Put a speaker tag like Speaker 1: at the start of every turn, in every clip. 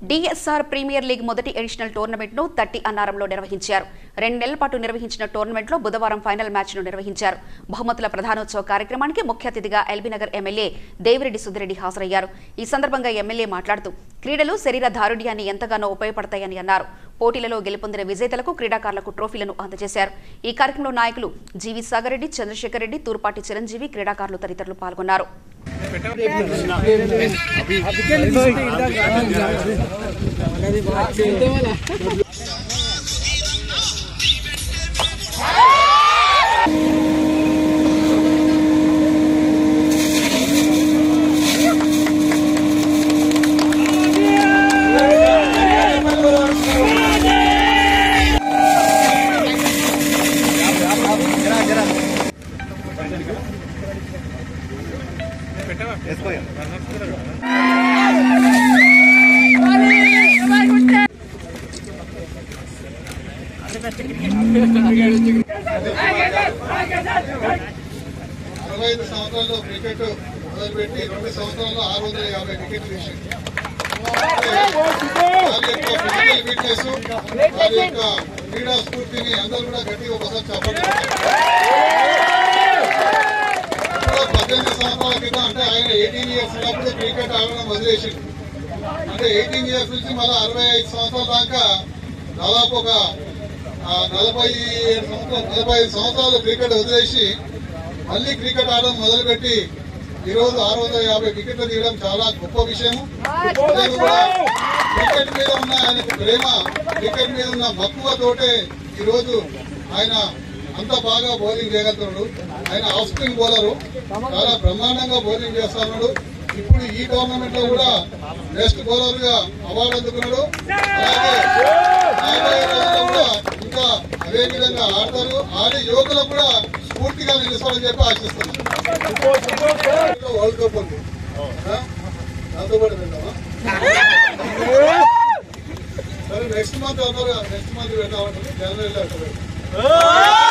Speaker 1: DSR premier league మొదటి additional tournament ను తట్టి అన్నారంలో నిర్వహించారు రెండు నెలల పాటు నిర్వహించిన టోర్నమెంట్ లో బుధవారం ఫైనల్ మ్యాచ్ ను నిర్వహించారు బహుమతుల ప్రధానోత్సవ కార్యక్రమానికి ముఖ్య అతిథిగా ఎల్బీనగర్ ఎమ్మెల్యే దేవిరెడ్డి సుధిరెడ్డి హాజరయ్యారు ఈ సందర్భంగా ఎమ్మెల్యే మాట్లాడుతూ క్రీడలు శరీర దారుఢ్యాన్ని ఎంతగానో ఉపయోగపడతాయని అన్నారు పోటీలలో గెలుపొందిన విజేతలకు క్రీడాకారులకు ట్రోఫీలను అందజేశారు ఈ కార్యక్రమంలో నాయకులు జీవి సాగర్ రెడ్డి చంద్రశేఖర్ రెడ్డి తూర్పాటి చిరంజీవి క్రీడాకారులు తదితరులు పాల్గొన్నారు
Speaker 2: అరవై ఐదు సంవత్సరాల్లో క్రికెట్ మొదలుపెట్టి రెండు సంవత్సరాల్లో ఆరు వందల యాభై వికెట్లు తీసింది వారి యొక్క ఫిజికల్ ఫిట్నెస్ వారి యొక్క క్రీడా స్ఫూర్తిని అందరూ కూడా గట్టిగా ఒకసారి చెప్పండి ఇప్పుడు పద్దెనిమిది సంవత్సరాల క్రితం అంటే ఆయన ఎయిటీన్ ఇయర్స్ ఉన్నప్పుడు క్రికెట్ ఆడడం వదిలేసిండు అంటే ఎయిటీన్ ఇయర్స్ నుంచి మళ్ళీ అరవై ఐదు సంవత్సరాల దాకా దాదాపు ఒక ఆ, నలభై ఏడు సంవత్సరాలు నలభై ఐదు సంవత్సరాలు క్రికెట్ వదిలేసి మళ్ళీ క్రికెట్ ఆడడం మొదలుపెట్టి ఈ రోజు ఆరు వందల యాభై వికెట్లు తీయడం చాలా గొప్ప విషయం నేను కూడా క్రికెట్ మీద ఉన్న ఆయనకు ప్రేమ క్రికెట్ మీద ఉన్న మక్కువతోటే ఈ రోజు ఆయన అంత బాగా బౌలింగ్ చేయగలుగుతున్నాడు ఆయన ఆఫ్ స్పిన్ బౌలరు చాలా బ్రహ్మాండంగా బౌలింగ్ చేస్తున్నాడు ఇప్పుడు ఈ టోర్నమెంట్ లో కూడా బెస్ట్ బౌలర్ గా అవార్డు అందుకున్నాడు అలాగే రాబోయే రోజుల్లో కూడా ఇంకా అదే విధంగా ఆడతారు ఆడే యువకులకు కూడా స్ఫూర్తిగా నిలుస్తారని చెప్పి ఆశిస్తున్నాను వరల్డ్ కప్ ఉంది ఆ? నాతో పాటు వెళ్దామా సరే నెక్స్ట్ మంత్ అన్నారు నెక్స్ట్ మంత్ వెళ్దామంటారు జనవరిలో అట్లా పెడతాం.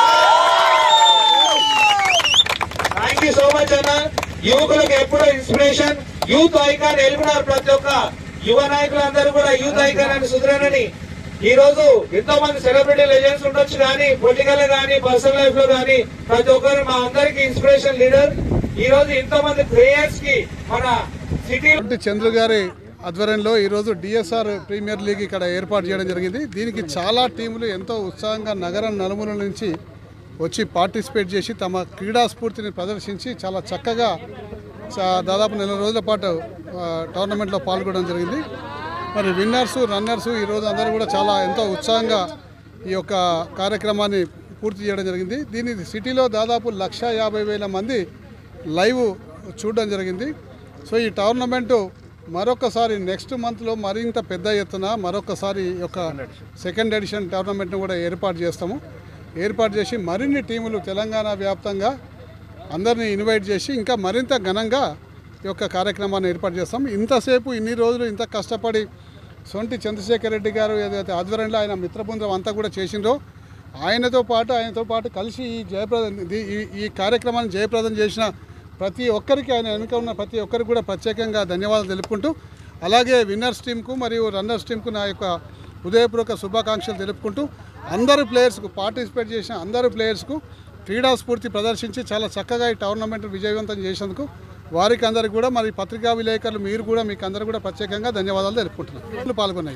Speaker 3: థ్యాంక్ యూ సో మచ్ అన్న యువకులకు ఎప్పుడూ ఇన్స్పిరేషన్ యూత్ ఐకాన్ ఎలిమినార్ ప్రతి ఒక్క యువ నాయకులందరూ కూడా యూత్ ఐకాన్ అని సుధరనని ఈ రోజు ఎంతో మంది సెలబ్రిటీ లెజెండ్స్ ఉండొచ్చు కానీ పొలిటికల్ గానీ పర్సనల్ లైఫ్ లో గానీ ప్రతి ఒక్కరు మా అందరికి ఇన్స్పిరేషన్ లీడర్ ఈ రోజు ఎంతో మంది ప్లేయర్స్ కి మన సిటీ
Speaker 2: అంటే చంద్ర గారి ఆధ్వర్యంలో ఈరోజు డిఎస్ఆర్ ప్రీమియర్ లీగ్ ఇక్కడ ఏర్పాటు చేయడం జరిగింది దీనికి చాలా టీములు ఎంతో ఉత్సాహంగా నగరం నలుమూల నుంచి వచ్చి పార్టిసిపేట్ చేసి తమ క్రీడా స్ఫూర్తిని ప్రదర్శించి చాలా చక్కగా చా- దాదాపు నెల రోజుల పాటు ఆ, టోర్నమెంట్లో పాల్గొనడం జరిగింది మరి విన్నర్స్ రన్నర్స్ ఈరోజు అందరూ కూడా చాలా ఎంతో ఉత్సాహంగా ఈ యొక్క కార్యక్రమాన్ని పూర్తి చేయడం జరిగింది దీని సిటీలో దాదాపు లక్ష యాభై వేల మంది లైవ్ చూడడం జరిగింది సో ఈ టోర్నమెంటు మరొకసారి నెక్స్ట్ మంత్లో మరింత పెద్ద ఎత్తున మరొకసారి ఈ యొక్క సెకండ్ ఎడిషన్ టోర్నమెంట్ను కూడా ఏర్పాటు చేస్తాము ఏర్పాటు చేసి మరిన్ని టీములు తెలంగాణ వ్యాప్తంగా అందరినీ ఇన్వైట్ చేసి ఇంకా మరింత ఘనంగా ఈ యొక్క కార్యక్రమాన్ని ఏర్పాటు చేస్తాం ఇంతసేపు ఇన్ని రోజులు ఇంత కష్టపడి సొంటి చంద్రశేఖర్ రెడ్డి గారు ఏదైతే ఆధ్వర్యంలో ఆయన మిత్రబృందం అంతా కూడా చేసిండ్రో ఆయనతో పాటు ఆయనతో పాటు కలిసి ఈ జయప్రదం ఈ- ఈ- ఈ కార్యక్రమాన్ని జయప్రదం చేసిన ప్రతి ఒక్కరికి ఆయన వెనుక ఉన్న ప్రతి ఒక్కరికి కూడా ప్రత్యేకంగా ధన్యవాదాలు తెలుపుకుంటూ అలాగే విన్నర్స్ టీంకు మరియు రన్నర్స్ టీంకు నా యొక్క హృదయపూర్వక శుభాకాంక్షలు తెలుపుకుంటూ అందరు ప్లేయర్స్కు పార్టిసిపేట్ చేసిన అందరు ప్లేయర్స్కు క్రీడా స్ఫూర్తి ప్రదర్శించి చాలా చక్కగా ఈ టోర్నమెంట్ విజయవంతం చేసినందుకు వారికి అందరికి కూడా మరి పత్రికా విలేకరులు మీరు కూడా మీకు అందరు కూడా ప్రత్యేకంగా ధన్యవాదాలు తెలుపుకుంటున్నాను పాల్గొన్నాయి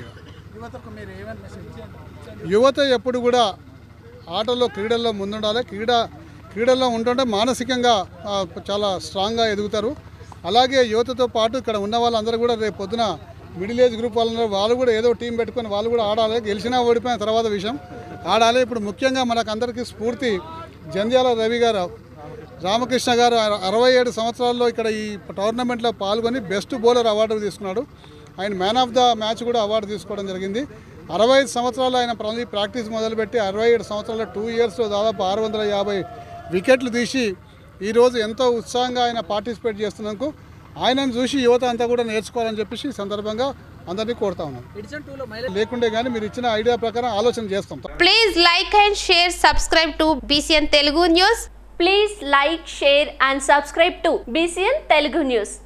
Speaker 2: యువత ఎప్పుడు కూడా ఆటల్లో క్రీడల్లో ముందుండాలి క్రీడ క్రీడల్లో ఉంటుంటే మానసికంగా ఆ, చాలా స్ట్రాంగ్గా ఎదుగుతారు అలాగే యువతతో పాటు ఇక్కడ ఉన్న వాళ్ళందరూ కూడా రేపు పొద్దున మిడిల్ ఏజ్ గ్రూప్ వాళ్ళందరూ వాళ్ళు కూడా ఏదో టీం పెట్టుకొని వాళ్ళు కూడా ఆడాలి గెలిచినా ఓడిపోయిన తర్వాత విషయం ఆడాలి ఇప్పుడు ముఖ్యంగా మనకు అందరికీ స్ఫూర్తి జంధ్యాల రవి గారు రామకృష్ణ గారు అర- అరవై ఏడు సంవత్సరాల్లో ఇక్కడ ఈ టోర్నమెంట్లో పాల్గొని బెస్ట్ బౌలర్ అవార్డు తీసుకున్నాడు ఆయన మ్యాన్ ఆఫ్ ద మ్యాచ్ కూడా అవార్డు తీసుకోవడం జరిగింది అరవై ఐదు సంవత్సరాలు ఆయన ప్రతి ప్రాక్టీస్ మొదలుపెట్టి అరవై ఏడు సంవత్సరాల టూ ఇయర్స్లో దాదాపు ఆరు వందల యాభై వికెట్లు తీసి ఈరోజు ఎంతో ఉత్సాహంగా ఆయన పార్టిసిపేట్ చేస్తున్నందుకు ఆయనను చూసి యువత అంతా కూడా నేర్చుకోవాలని చెప్పేసి ఈ సందర్భంగా అందరినీ కోరుతా ఉన్నాను లేకుండే కానీ మీరు ఇచ్చిన ఐడియా ప్రకారం ఆలోచన చేస్తాం
Speaker 4: Please like and share, subscribe to BCN Telugu News.
Speaker 5: Please like, share and subscribe to BCN Telugu News.